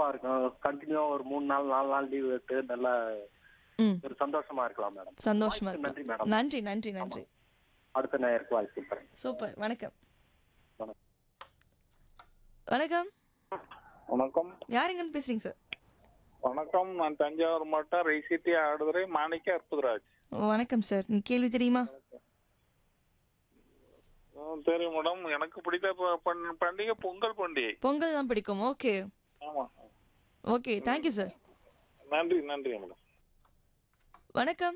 இருக்கும் கண்டினியூவா ஒரு மூணு நாள் நாலு நாள் லீவ் விட்டு நல்லா ம் ஒரு சந்தோஷமா இருக்கலாம் மேடம் சந்தோஷமா நன்றி இருக்கும் மேடம் நன்றி நன்றி நன்றி அடுத்த நேருக்கு வாழ்த்து தரேன் சூப்பர் வணக்கம் வணக்கம். வணக்கம் வணக்கம் யார் எங்கன்னு பேசுறீங்க சார் வணக்கம் நான் தஞ்சாவூர் மாவட்டம் ரைசிட்டி ஆடுதுறை மாணிக்க அற்புதராஜ் வணக்கம் சார் நீ கேள்வி தெரியுமா ம், தெரியும் மேடம் எனக்கு பிடித்த ப- பண்- பண்டிகை பொங்கல் பண்டிகை பொங்கல் தான் பிடிக்கும் ஓகே ஆமா ஓகே தேங்க்யூ சார் நன்றி நன்றி மேடம் வணக்கம்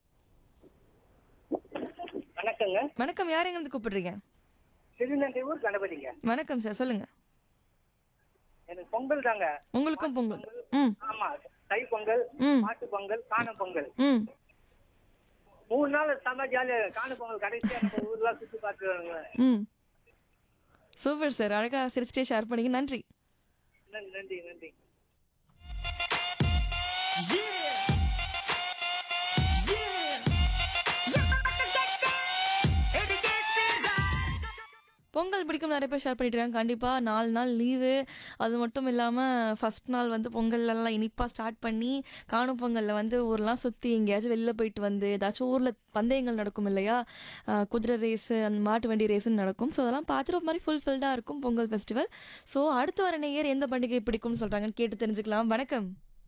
வணக்கங்க வணக்கம் யார் எங்கேருந்து கூப்பிடுறீங்க திருநெல்வேலூர் கணபதிங்க வணக்கம் சார் சொல்லுங்க எனக்கு பொங்கல் தாங்க உங்களுக்கும் பொங்கல் ம் ஆமா தை பொங்கல் ம். மாட்டு பொங்கல் காணும் பொங்கல் ம் மூணு நாள் செம்ம ஜாலியா காணும் பொங்கல் கடைசியா நம்ம ஊர்லாம் சுத்தி பார்த்துருவாங்க ம் சூப்பர் சார் அழகா சிரிச்சிட்டே ஷேர் பண்ணீங்க நன்றி நன்றி நன்றி பொங்கல் பிடிக்கும் நிறைய பேர் ஷேர் பண்ணிட்டு இருக்காங்க கண்டிப்பாக நாலு நாள் லீவு அது மட்டும் இல்லாமல் ஃபஸ்ட் நாள் வந்து பொங்கல்லாம் இனிப்பாக ஸ்டார்ட் பண்ணி காணும் பொங்கலில் வந்து ஊர்லாம் சுற்றி எங்கேயாச்சும் வெளில போயிட்டு வந்து ஏதாச்சும் ஊரில் பந்தயங்கள் நடக்கும் இல்லையா அஹ் குதிரை ரேஸு அந்த மாட்டு வண்டி ரேஸுன்னு நடக்கும் ஸோ அதெல்லாம் பார்த்துட்டு ஒரு மாதிரி ஃபுல்ஃபில்டாக இருக்கும் பொங்கல் ஃபெஸ்டிவல் ஸோ அடுத்து வர நேயர் எந்த பண்டிகை பிடிக்கும்னு சொல்கிறாங்கன்னு கேட்டு தெரிஞ்சுக்கலாம் வணக்கம்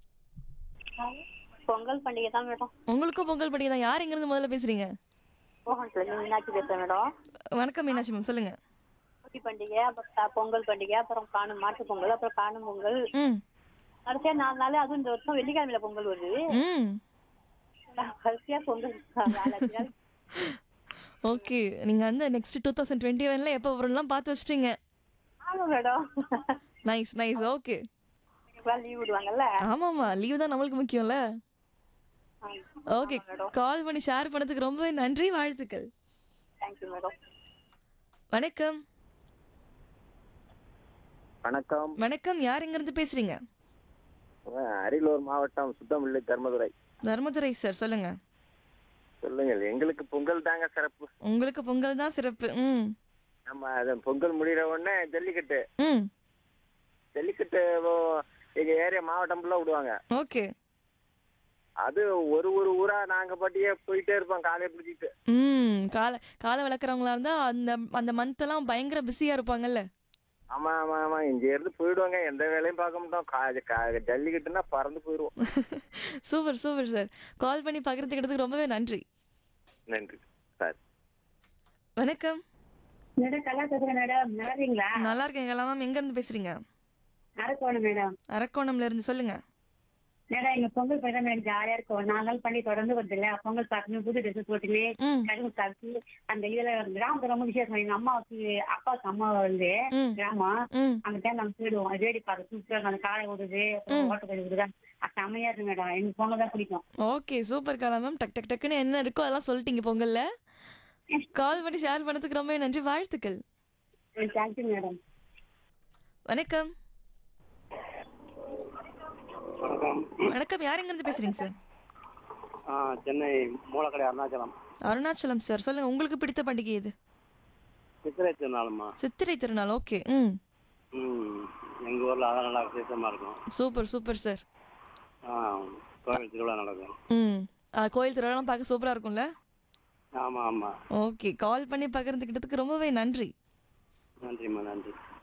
பொங்கல் பண்டிகை தான் மேடம் உங்களுக்கும் பொங்கல் பண்டிகை தான் யார் எங்கேருந்து முதல்ல பேசுகிறீங்க மோகன்ல மீனாட்சி பேசுறேன் மேடம் வணக்கம் மீனாட்சி மேம் சொல்லுங்கள் குட்டி பண்டிகை அப்புறம் த- பொங்கல் பண்டிகை அப்புறம் காணும் மாட்டு பொங்கல் அப்புறம் காணும் பொங்கல் ம் கடைசியா நாலு நாள் அதுவும் இந்த வருஷம் வெள்ளிக்கிழமையில பொங்கல் வருது ம் கடைசியா பொங்கல் நாலஞ்சு நாள் ஓகே நீங்கள் வந்து நெக்ஸ்ட் டூ தௌசண்ட் டுவெண்ட்டி ஒனில் எப்போ வரும்லாம் பார்த்து வச்சிட்டீங்க ஆமா madam nice nice okay leave விடுவாங்கல்ல ஆமாம்மா லீவ் தான் நம்மளுக்கு முக்கியம்ல ஓகே கால் பண்ணி ஷேர் பண்ணதுக்கு ரொம்பவே நன்றி வாழ்த்துக்கள் தேங்க்யூ மேடம் வணக்கம் வணக்கம் வணக்கம் யார் எங்கேருந்து பேசுறீங்க அரியலூர் மாவட்டம் சுத்தமில்லை தர்மதுரை தர்மதுரை சார் சொல்லுங்க சொல்லுங்கள் எங்களுக்கு பொங்கல் தாங்க சிறப்பு உங்களுக்கு பொங்கல் தான் சிறப்பு ம் நம்ம அது பொங்கல் முடிகிற உடனே ஜல்லிக்கட்டு ம் ஜல்லிக்கட்டு ஓ- எங்க ஏரியா மாவட்டம் ஃபுல்லா விடுவாங்க ஓகே அது ஒரு ஒரு ஊரா நாங்க பாட்டியே போயிட்டே இருப்போம் காலையை பிடிச்சிட்டு ம் காலை காலை வளர்க்குறவங்களா இருந்தால் அந்த அந்த மந்த்தெல்லாம் பயங்கர பிஸியாக இருப்பாங்கல்ல ஆமா ஆமா ஆமா இங்க இருந்து போயிடுவாங்க எந்த வேலையும் பார்க்க மாட்டோம் கா- கா- ஜல்லிக்கட்டுனா பறந்து போயிடுவோம் சூப்பர் சூப்பர் சார் கால் பண்ணி பகிர்ந்துக்கிட்டதுக்கு ரொம்பவே நன்றி நன்றி சார் வணக்கம் மேடம் கலா பேசுறேன் மேடம் நல்லா இருக்கீங்களா நல்லா இருக்கேன் மேம் எங்கேருந்து பேசுறீங்க அரக்கோணம் மேடம் அரக்கோணம்ல இருந்து சொல்லுங்க மேடம் எங்க பொங்கல் பண்ண மேடம் ஜாலியா இருக்கும் நாலு நாள் பண்ணி தொடர்ந்து வருது இல்ல பொங்கல் பார்க்கணும் புது ட்ரெஸ் போட்டுன்னு ம். கரும்பு சாப்பிட்டு அந்த இதுல கிராமத்துல ரொம்ப விசேஷம் எங்க அம்மாவுக்கு அப்பாவுக்கு அம்மா வந்து ம். கிராமம் ம் அந்த டைம் நாங்க போயிடுவோம் வேடி பார்க்க சூப்பரா அந்த காலை விடுது அப்புறம் ஓட்ட போய் விடுதா செம்மையா இருக்கு மேடம் எனக்கு பொங்கல் தான் பிடிக்கும் ஓகே சூப்பர் காலா மேம் டக் டக் டக்குன்னு என்ன இருக்கோ அதெல்லாம் சொல்லிட்டீங்க பொங்கல்ல கால் பண்ணி ஷேர் பண்ணதுக்கு ரொம்ப நன்றி வாழ்த்துக்கள் தேங்க்யூ மேடம் வணக்கம் வணக்கம் வணக்கம் யார் எங்கேருந்து பேசுறீங்க சார் சென்னை மூலக்கடை அருணாச்சலம் அருணாச்சலம் சார் சொல்லுங்க உங்களுக்கு பிடித்த பண்டிகை எது சித்திரை திருநாளுமா சித்திரை திருநாள் ஓகே ம் ம் எங்க ஊர்ல அதான் நல்லா விசேஷமா இருக்கும் சூப்பர் சூப்பர் சார் கோவில் திருவிழா நடக்கும் ம் ஆ, கோயில் திருவிழாலாம் பார்க்க சூப்பராக இருக்கும்ல ஆமா ஆமா ஓகே கால் பண்ணி பகிர்ந்துக்கிட்டதுக்கு ரொம்பவே நன்றி நன்றிம்மா நன்றி